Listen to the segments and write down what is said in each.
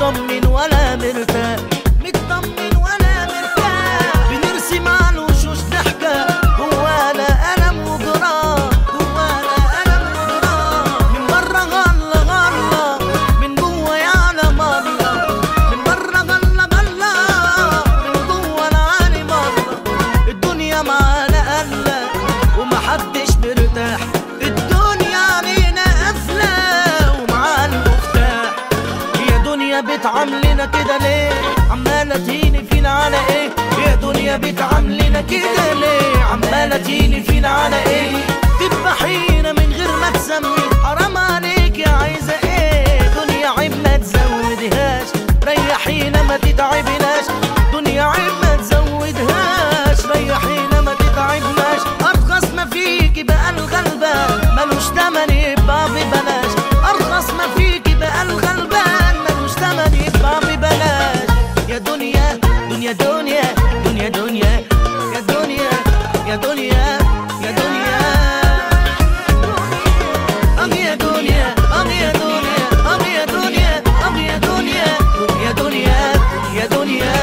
مطمن ولا مرتاح مطمن ولا مرتاح بنرسم على الوشوش ضحكة جوانا ألم وجراح جوانا ألم وجراح من بره غلة غلة من جوا يعلم الله من بره غلة غلة من جوا العالم الله الدنيا معانا قلة ومحدش مرتاح الدنيا علينا قافلة ومعاها المفتاح يا دنيا بتعاملنا كده ليه عمالة تهيني فينا على ايه يا دنيا بتعاملنا كده ليه عمالة تهيني فينا على ايه تذبحينا من غير ما تسمي حرام عليك يا عايزة ايه دنيا عيب ما تزودهاش ريحينا ما تتعبناش دنيا عيب ما تزودهاش ريحينا ما تتعبناش ارخص ما فيكي بقى الغلبان ملوش تمن يبقى ببلاش ارخص ما فيكي بقى الغلبان ملوش تمن يبقى ببلاش يا دنيا دنيا دنيا دنيا دنيا يا دنيا يا دنيا يا دنيا أم يا دنيا أم يا دنيا أم يا دنيا أم يا دنيا يا دنيا يا دنيا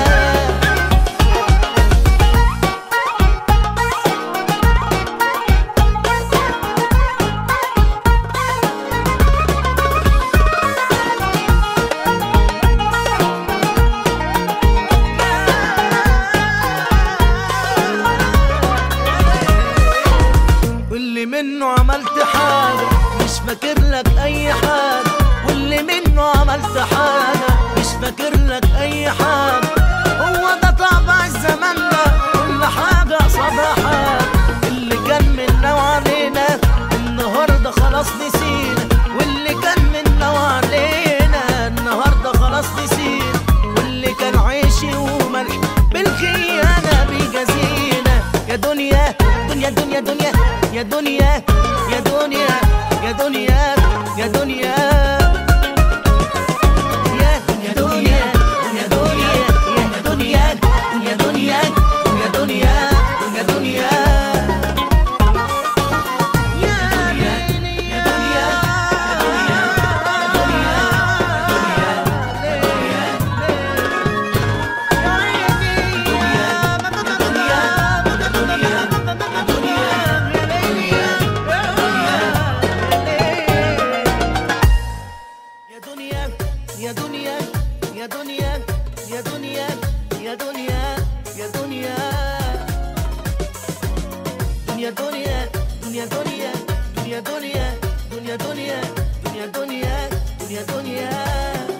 واللي منه عملت حاجة مش فاكر لك أي حاجة واللي منه عملت حاجة مش فاكر لك أي حاجة هو ده طبع الزمان ده كل حاجة قصادها حاجة اللي كان منا وعلينا النهاردة خلاص نسينا واللي كان منا وعلينا النهاردة خلاص نسينا واللي كان عيشي وملح بالخيانة بيجازينا يا دنيا دنيا دنيا دنيا يا دنيا يا دنيا يا دنيا يا دنيا يا يا دنيا يا دنيا يا دنيا يا دنيا يا دنيا يا دنيا يا ليلي يا دنيا يا دنيا يا دنيا يا دنيا يا دنيا يا دنيا يا دنيا دنيا دنيا دنيا دنيا دنيا دنيا دنيا دنيا دنيا دنيا دنيا دنيا